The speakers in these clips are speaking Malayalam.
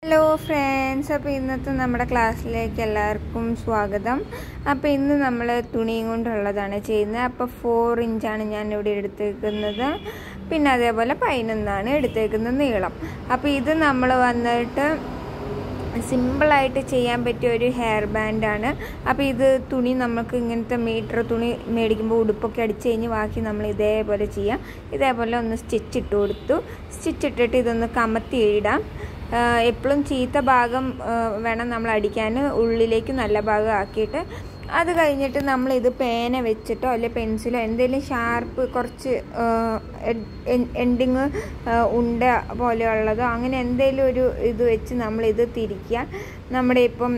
ഹലോ ഫ്രണ്ട്സ് അപ്പോൾ ഇന്നത്തെ നമ്മുടെ ക്ലാസ്സിലേക്ക് എല്ലാവർക്കും സ്വാഗതം അപ്പോൾ ഇന്ന് നമ്മൾ തുണിയും കൊണ്ടുള്ളതാണ് ചെയ്യുന്നത് അപ്പോൾ ഫോർ ഇഞ്ചാണ് ഞാൻ ഇവിടെ എടുത്തേക്കുന്നത് പിന്നെ അതേപോലെ പതിനൊന്നാണ് എടുത്തേക്കുന്നത് നീളം അപ്പോൾ ഇത് നമ്മൾ വന്നിട്ട് സിമ്പിളായിട്ട് ചെയ്യാൻ പറ്റിയ ഒരു ഹെയർ ബാൻഡാണ് അപ്പോൾ ഇത് തുണി നമുക്ക് ഇങ്ങനത്തെ മീറ്റർ തുണി മേടിക്കുമ്പോൾ ഉടുപ്പൊക്കെ അടിച്ച് കഴിഞ്ഞ് ബാക്കി നമ്മൾ ഇതേപോലെ ചെയ്യാം ഇതേപോലെ ഒന്ന് സ്റ്റിച്ച് ഇട്ട് കൊടുത്തു സ്റ്റിച്ച് ഇട്ടിട്ട് ഇതൊന്ന് കമത്തി ഇടാം എപ്പോഴും ചീത്ത ഭാഗം വേണം നമ്മൾ അടിക്കാൻ ഉള്ളിലേക്ക് നല്ല ഭാഗം ആക്കിയിട്ട് അത് കഴിഞ്ഞിട്ട് നമ്മളിത് പേന വെച്ചിട്ടോ അല്ലെ പെൻസിലോ എന്തെങ്കിലും ഷാർപ്പ് കുറച്ച് എൻഡിങ് ഉണ്ട പോലെയുള്ളതോ അങ്ങനെ എന്തെങ്കിലും ഒരു ഇത് വെച്ച് നമ്മളിത് തിരിക്കുക നമ്മുടെ ഇപ്പം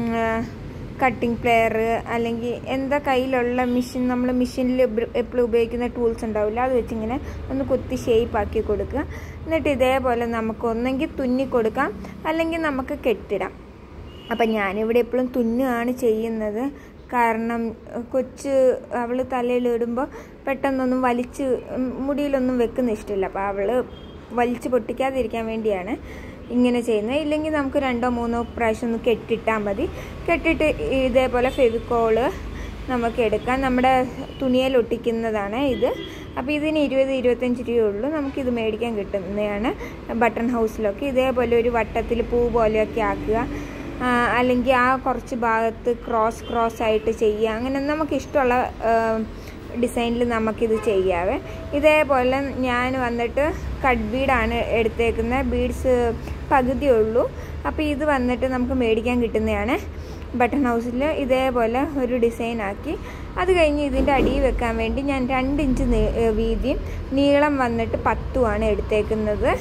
കട്ടിംഗ് പ്ലെയർ അല്ലെങ്കിൽ എന്താ കയ്യിലുള്ള മെഷീൻ നമ്മൾ മെഷീനിൽ എപ്പോഴും ഉപയോഗിക്കുന്ന ടൂൾസ് ഉണ്ടാവില്ല അത് വെച്ച് ഇങ്ങനെ ഒന്ന് കുത്തി ഷേപ്പ് ആക്കി കൊടുക്കുക എന്നിട്ട് ഇതേപോലെ നമുക്ക് ഒന്നെങ്കിൽ തുന്നി കൊടുക്കാം അല്ലെങ്കിൽ നമുക്ക് കെട്ടിടാം അപ്പം ഞാനിവിടെ എപ്പോഴും തുന്നുകയാണ് ചെയ്യുന്നത് കാരണം കൊച്ച് അവൾ തലയിലിടുമ്പോൾ പെട്ടെന്നൊന്നും വലിച്ച് മുടിയിലൊന്നും വെക്കുന്ന ഇഷ്ടമില്ല അപ്പോൾ അവൾ വലിച്ച് പൊട്ടിക്കാതിരിക്കാൻ വേണ്ടിയാണ് ഇങ്ങനെ ചെയ്യുന്നത് ഇല്ലെങ്കിൽ നമുക്ക് രണ്ടോ മൂന്നോ പ്രാവശ്യം ഒന്ന് കെട്ടിട്ടാൽ മതി കെട്ടിട്ട് ഇതേപോലെ ഫെവിക്കോള് നമുക്ക് എടുക്കാം നമ്മുടെ തുണിയിൽ ഒട്ടിക്കുന്നതാണ് ഇത് അപ്പോൾ ഇതിന് ഇരുപത് ഇരുപത്തഞ്ച് രൂപയുള്ളൂ നമുക്കിത് മേടിക്കാൻ കിട്ടുന്നതാണ് ബട്ടൺ ഹൗസിലൊക്കെ ഇതേപോലെ ഒരു വട്ടത്തിൽ പൂ പോലെയൊക്കെ ആക്കുക അല്ലെങ്കിൽ ആ കുറച്ച് ഭാഗത്ത് ക്രോസ് ക്രോസ് ആയിട്ട് ചെയ്യുക അങ്ങനെ നമുക്ക് ഇഷ്ടമുള്ള ഡിസൈനിൽ നമുക്കിത് ചെയ്യാവേ ഇതേപോലെ ഞാൻ വന്നിട്ട് കട്ട് ബീഡാണ് എടുത്തേക്കുന്നത് ബീഡ്സ് പകുതിയേ ഉള്ളൂ അപ്പോൾ ഇത് വന്നിട്ട് നമുക്ക് മേടിക്കാൻ കിട്ടുന്നതാണ് ബട്ടൺ ഹൗസിൽ ഇതേപോലെ ഒരു ഡിസൈൻ ആക്കി അത് കഴിഞ്ഞ് ഇതിൻ്റെ അടിയിൽ വെക്കാൻ വേണ്ടി ഞാൻ രണ്ട് ഇഞ്ച് വീതിയും നീളം വന്നിട്ട് പത്തുമാണ് എടുത്തേക്കുന്നത്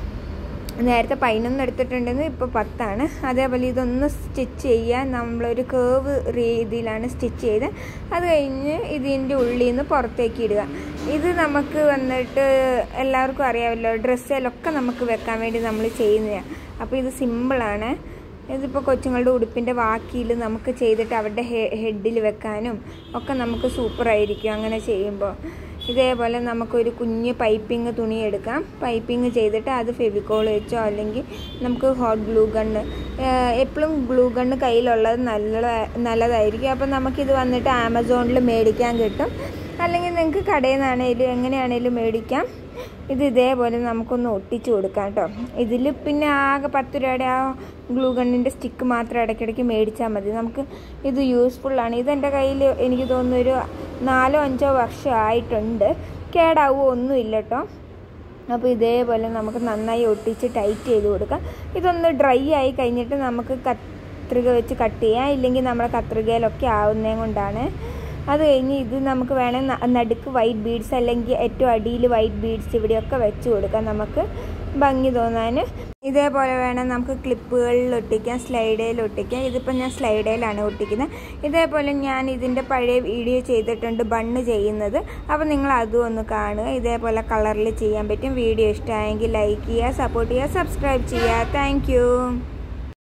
നേരത്തെ പതിനൊന്ന് എടുത്തിട്ടുണ്ടെങ്കിൽ ഇപ്പോൾ പത്താണ് അതേപോലെ ഇതൊന്ന് സ്റ്റിച്ച് ചെയ്യാൻ നമ്മളൊരു കേവ് രീതിയിലാണ് സ്റ്റിച്ച് ചെയ്ത് അത് കഴിഞ്ഞ് ഇതിൻ്റെ ഉള്ളിൽ നിന്ന് പുറത്തേക്ക് ഇടുക ഇത് നമുക്ക് വന്നിട്ട് എല്ലാവർക്കും അറിയാമല്ലോ ഡ്രസ്സിലൊക്കെ നമുക്ക് വെക്കാൻ വേണ്ടി നമ്മൾ ചെയ്യുന്നതാണ് അപ്പോൾ ഇത് സിമ്പിളാണ് ഇതിപ്പോൾ കൊച്ചുങ്ങളുടെ ഉടുപ്പിൻ്റെ വാക്കിയിൽ നമുക്ക് ചെയ്തിട്ട് അവരുടെ ഹെഡിൽ വെക്കാനും ഒക്കെ നമുക്ക് സൂപ്പറായിരിക്കും അങ്ങനെ ചെയ്യുമ്പോൾ ഇതേപോലെ നമുക്കൊരു കുഞ്ഞ് പൈപ്പിംഗ് തുണി എടുക്കാം പൈപ്പിംഗ് ചെയ്തിട്ട് അത് ഫെവിക്കോൾ വെച്ചോ അല്ലെങ്കിൽ നമുക്ക് ഹോട്ട് ഗ്ലൂ ഗണ്ണ് എപ്പോഴും ഗ്ലൂ ഗണ്ണ് കയ്യിലുള്ളത് നല്ല നല്ലതായിരിക്കും അപ്പം നമുക്കിത് വന്നിട്ട് ആമസോണിൽ മേടിക്കാൻ കിട്ടും അല്ലെങ്കിൽ നിങ്ങൾക്ക് കടയിൽ നിന്നാണേലും എങ്ങനെയാണേലും മേടിക്കാം ഇത് ഇതേപോലെ നമുക്കൊന്ന് ഒട്ടിച്ചു കൊടുക്കാം കേട്ടോ ഇതിൽ പിന്നെ ആകെ പത്ത് രൂപയുടെ ആ ഗ്ലൂ ഗണ്ണിൻ്റെ സ്റ്റിക്ക് മാത്രം ഇടയ്ക്കിടയ്ക്ക് മേടിച്ചാൽ മതി നമുക്ക് ഇത് യൂസ്ഫുള്ളാണ് ഇതെൻ്റെ കയ്യിൽ എനിക്ക് തോന്നുന്നു ഒരു നാലോ അഞ്ചോ വർഷം ആയിട്ടുണ്ട് കേടാവുമോ ഒന്നുമില്ല കേട്ടോ അപ്പോൾ ഇതേപോലെ നമുക്ക് നന്നായി ഒട്ടിച്ച് ടൈറ്റ് ചെയ്ത് കൊടുക്കാം ഇതൊന്ന് ഡ്രൈ ആയി കഴിഞ്ഞിട്ട് നമുക്ക് കത്രിക വെച്ച് കട്ട് ചെയ്യാം ഇല്ലെങ്കിൽ നമ്മുടെ കത്രികയിലൊക്കെ ആവുന്നേ കൊണ്ടാണ് അത് കഴിഞ്ഞ് ഇത് നമുക്ക് വേണേൽ നടുക്ക് വൈറ്റ് ബീഡ്സ് അല്ലെങ്കിൽ ഏറ്റവും അടിയിൽ വൈറ്റ് ബീഡ്സ് ഇവിടെയൊക്കെ വെച്ച് കൊടുക്കാം നമുക്ക് ഭംഗി തോന്നാൻ ഇതേപോലെ വേണം നമുക്ക് ക്ലിപ്പുകളിൽ ഒട്ടിക്കാം സ്ലൈഡയിൽ ഒട്ടിക്കാം ഇതിപ്പോൾ ഞാൻ സ്ലൈഡയിലാണ് ഒട്ടിക്കുന്നത് ഇതേപോലെ ഞാൻ ഇതിൻ്റെ പഴയ വീഡിയോ ചെയ്തിട്ടുണ്ട് ബണ്ണ് ചെയ്യുന്നത് അപ്പോൾ നിങ്ങൾ അതും ഒന്ന് കാണുക ഇതേപോലെ കളറിൽ ചെയ്യാൻ പറ്റും വീഡിയോ ഇഷ്ടമായെങ്കിൽ ലൈക്ക് ചെയ്യുക സപ്പോർട്ട് ചെയ്യുക സബ്സ്ക്രൈബ് ചെയ്യുക താങ്ക്